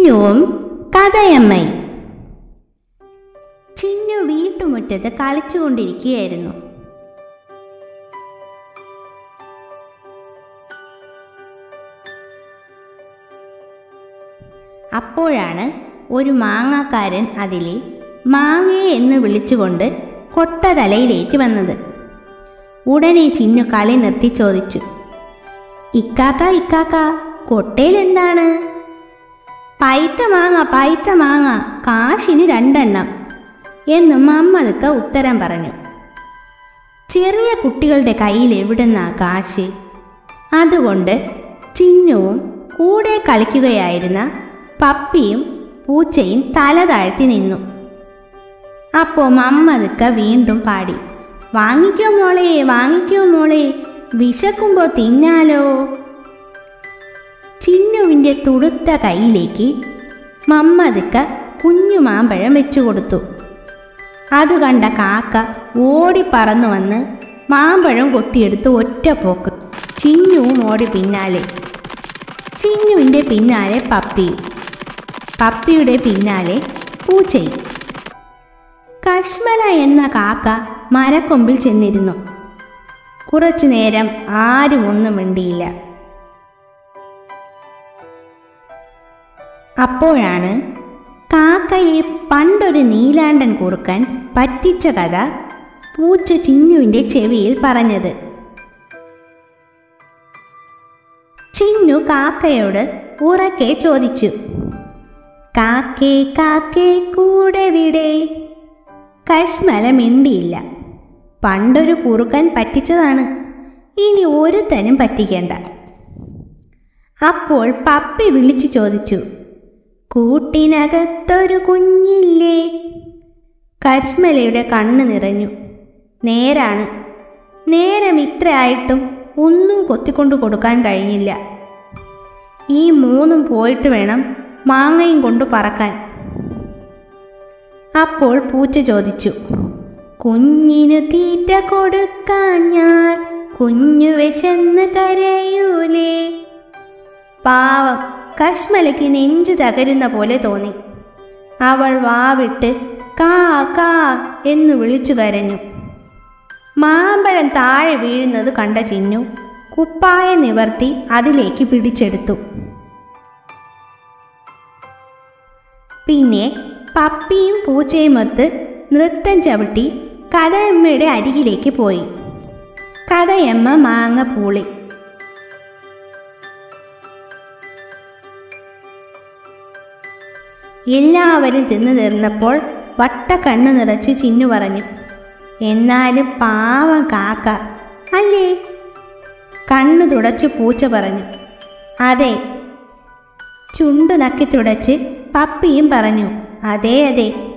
ചിന്നുവും കഥയമ്മയും ചിന്നു വീട്ടുമുറ്റത്ത് കളിച്ചുകൊണ്ടിരിക്കുകയായിരുന്നു അപ്പോഴാണ് ഒരു മാങ്ങാക്കാരൻ അതിലെ മാങ്ങയെ എന്ന് വിളിച്ചുകൊണ്ട് കൊട്ട തലയിലേറ്റ് വന്നത് ഉടനെ ചിന്നു കളി നിർത്തി ചോദിച്ചു ഇക്കാക്ക ഇക്കാക്ക കൊട്ടയിൽ എന്താണ് പൈത്ത മാങ്ങ പൈത്ത മാങ്ങ കാശിന് രണ്ടെണ്ണം എന്ന് മമ്മതുക്ക ഉത്തരം പറഞ്ഞു ചെറിയ കുട്ടികളുടെ കയ്യിൽ എവിടുന്നാ കാശ് അതുകൊണ്ട് ചിന്നുവും കൂടെ കളിക്കുകയായിരുന്ന പപ്പിയും പൂച്ചയും തല താഴ്ത്തി നിന്നു അപ്പോൾ മമ്മതുക്ക വീണ്ടും പാടി വാങ്ങിക്കോ മോളെ വാങ്ങിക്കോ മോളെ വിശക്കുമ്പോൾ തിന്നാലോ ചിന്നുവിൻ്റെ തുടുത്ത കൈയിലേക്ക് മമ്മതുക്ക കുഞ്ഞു മാമ്പഴം വെച്ചു കൊടുത്തു അത് കണ്ട കാക്ക ഓടിപ്പറന്നു വന്ന് മാമ്പഴം കൊത്തിയെടുത്ത് ഒറ്റ പോക്ക് ചിന്നുവും ഓടി പിന്നാലെ ചിന്നുവിൻ്റെ പിന്നാലെ പപ്പിയും പപ്പിയുടെ പിന്നാലെ പൂച്ചയും കശ്മല എന്ന കാക്ക മരക്കൊമ്പിൽ ചെന്നിരുന്നു കുറച്ചു നേരം ആരും ഒന്നും മിണ്ടിയില്ല അപ്പോഴാണ് കാക്കയെ പണ്ടൊരു നീലാണ്ടൻ കുറുക്കൻ പറ്റിച്ച കഥ പൂച്ച ചിന്നുവിൻ്റെ ചെവിയിൽ പറഞ്ഞത് ചിന്നു കാക്കയോട് ഉറക്കെ ചോദിച്ചു കാക്കേ കാക്കേ കൂടെ വിടെ കശ്മല മിണ്ടിയില്ല പണ്ടൊരു കുറുക്കൻ പറ്റിച്ചതാണ് ഇനി ഒരുത്തനും പറ്റിക്കേണ്ട അപ്പോൾ പപ്പി വിളിച്ചു ചോദിച്ചു കൂട്ടിനകത്തൊരു കുഞ്ഞില്ലേ കശ്മലയുടെ കണ്ണ് നിറഞ്ഞു നേരാണ് നേരം ഇത്രയായിട്ടും ഒന്നും കൊത്തിക്കൊണ്ടു കൊടുക്കാൻ കഴിഞ്ഞില്ല ഈ മൂന്നും പോയിട്ട് വേണം മാങ്ങയും കൊണ്ട് പറക്കാൻ അപ്പോൾ പൂച്ച ചോദിച്ചു കുഞ്ഞിനു തീറ്റ കൊടുക്കാൻ ഞാൻ കുഞ്ഞു വിശന്ന് കരയൂലേ പാവം കശ്മലയ്ക്ക് നെഞ്ചു തകരുന്ന പോലെ തോന്നി അവൾ വാവിട്ട് കാ കാ എന്ന് വിളിച്ചു കരഞ്ഞു മാമ്പഴം താഴെ വീഴുന്നത് കണ്ട ചിന്നു കുപ്പായ നിവർത്തി അതിലേക്ക് പിടിച്ചെടുത്തു പിന്നെ പപ്പിയും പൂച്ചയുമൊത്ത് നൃത്തം ചവിട്ടി കഥയമ്മയുടെ അരികിലേക്ക് പോയി കഥയമ്മ മാങ്ങ പൂളി എല്ലാവരും തിന്നു തീർന്നപ്പോൾ വട്ട കണ്ണു നിറച്ച് ചിന്നു പറഞ്ഞു എന്നാലും പാവം കാക്ക അല്ലേ കണ്ണു തുടച്ച് പൂച്ച പറഞ്ഞു അതെ ചുണ്ടു നക്കി തുടച്ച് പപ്പിയും പറഞ്ഞു അതെ അതെ